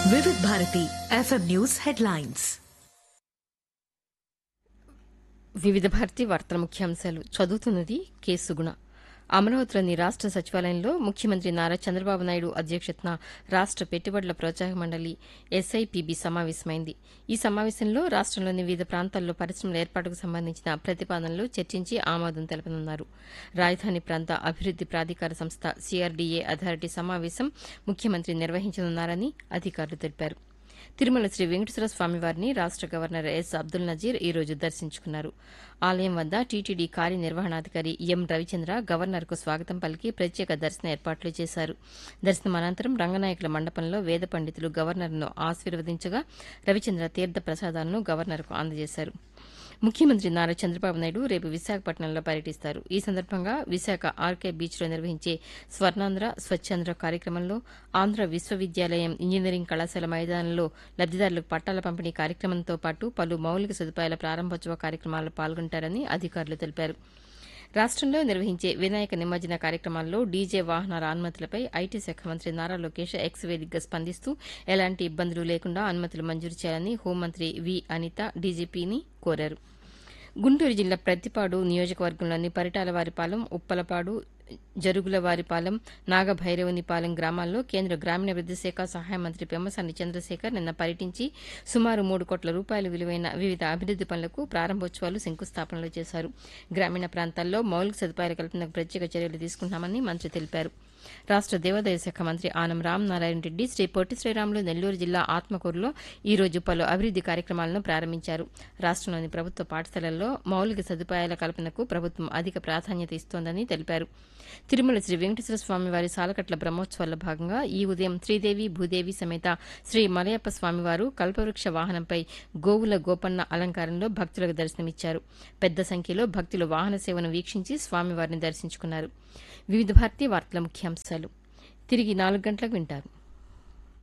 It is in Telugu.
వివిధ భారతి ఎఫ్ఎం న్యూస్ హెడ్లైన్స్ వివిధ భారతి వార్తల ముఖ్యాంశాలు చదువుతున్నది కె సుగుణ అమరావతిలోని రాష్ట సచివాలయంలో ముఖ్యమంత్రి నారా చంద్రబాబు నాయుడు అధ్యక్షతన రాష్ట పెట్టుబడుల ప్రోత్సాహక మండలి ఎస్ఐపిబి సమావేశమైంది ఈ సమావేశంలో రాష్టంలోని వివిధ ప్రాంతాల్లో పరిశ్రమల ఏర్పాటుకు సంబంధించిన ప్రతిపాదనలు చర్చించి ఆమోదం తెలపనున్నారు రాజధాని ప్రాంత అభివృద్ది ప్రాధికార సంస్థ సిఆర్డీఏ అథారిటీ సమావేశం ముఖ్యమంత్రి నిర్వహించనున్నారని అధికారులు తెలిపారు తిరుమల శ్రీ వెంకటేశ్వర స్వామివారిని రాష్ట గవర్నర్ ఎస్ అబ్దుల్ నజీర్ ఈ రోజు దర్శించుకున్నారు ఆలయం వద్ద టీటీడీ కార్యనిర్వహణాధికారి ఎం రవిచంద్ర గవర్నర్కు స్వాగతం పలికి ప్రత్యేక దర్శన ఏర్పాట్లు చేశారు దర్శనం అనంతరం రంగనాయకుల మండపంలో వేద పండితులు గవర్నర్ను ఆశీర్వదించగా రవిచంద్ర తీర్థ ప్రసాదాలను గవర్నర్కు అందజేశారు ముఖ్యమంత్రి నారా చంద్రబాబు నాయుడు రేపు విశాఖపట్నంలో పర్యటిస్తారు ఈ సందర్భంగా విశాఖ ఆర్కే బీచ్లో నిర్వహించే స్వర్ణాంధ్ర స్వచ్ఛాంధ్ర కార్యక్రమంలో ఆంధ్ర విశ్వవిద్యాలయం ఇంజనీరింగ్ కళాశాల మైదానంలో లబ్దిదారులకు పట్టాల పంపిణీ కార్యక్రమంతో పాటు పలు మౌలిక సదుపాయాల ప్రారంభోత్సవ కార్యక్రమాల్లో పాల్గొంటారని అధికారులు తెలిపారు రాష్టంలో నిర్వహించే వినాయక నిమజ్జన కార్యక్రమాల్లో డీజే వాహనాల అనుమతులపై ఐటీ శాఖ మంత్రి నారా లోకేష్ ఎక్స్ వేదికగా స్పందిస్తూ ఎలాంటి ఇబ్బందులు లేకుండా అనుమతులు మంజూరు చేయాలని హోంమంత్రి వి అనిత డీజీపీని కోరారు గుంటూరు జిల్లా ప్రతిపాడు నియోజకవర్గంలోని పరిటాలవారిపాలెం ఉప్పలపాడు జరుగులవారిపాలెం నాగభైరవునిపాలెం గ్రామాల్లో కేంద్ర గ్రామీణాభివృద్ది శాఖ సహాయ మంత్రి పెమ్మసాని చంద్రశేఖర్ నిన్న పర్యటించి సుమారు మూడు కోట్ల రూపాయల విలువైన వివిధ అభివృద్ది పనులకు ప్రారంభోత్సవాలు శంకుస్థాపనలు చేశారు గ్రామీణ ప్రాంతాల్లో మౌలిక సదుపాయాల కల్పనకు ప్రత్యేక చర్యలు తీసుకుంటామని మంత్రి తెలిపారు రాష్ట దేవాదాయ శాఖ మంత్రి ఆనం రామనారాయణ రెడ్డి శ్రీ పొట్టి శ్రీరాములు నెల్లూరు జిల్లా ఆత్మకూరులో ఈ రోజు పలు అభివృద్ది కార్యక్రమాలను ప్రారంభించారు రాష్టంలోని ప్రభుత్వ పాఠశాలల్లో మౌలిక సదుపాయాల కల్పనకు ప్రభుత్వం అధిక ప్రాధాన్యత ఇస్తోందని తెలిపారు తిరుమల శ్రీ వెంకటేశ్వర స్వామివారి సాలకట్ల బ్రహ్మోత్సవాల్లో భాగంగా ఈ ఉదయం శ్రీదేవి భూదేవి సమేత శ్రీ మలయప్ప స్వామివారు కల్పవృక్ష వాహనంపై గోవుల గోపన్న అలంకారంలో భక్తులకు దర్శనమిచ్చారు పెద్ద సంఖ్యలో భక్తులు వాహన సేవను వీక్షించి స్వామివారిని దర్శించుకున్నారు వివిధ భారతీయ వార్తల ముఖ్యాంశాలు తిరిగి నాలుగు గంటలకు వింటారు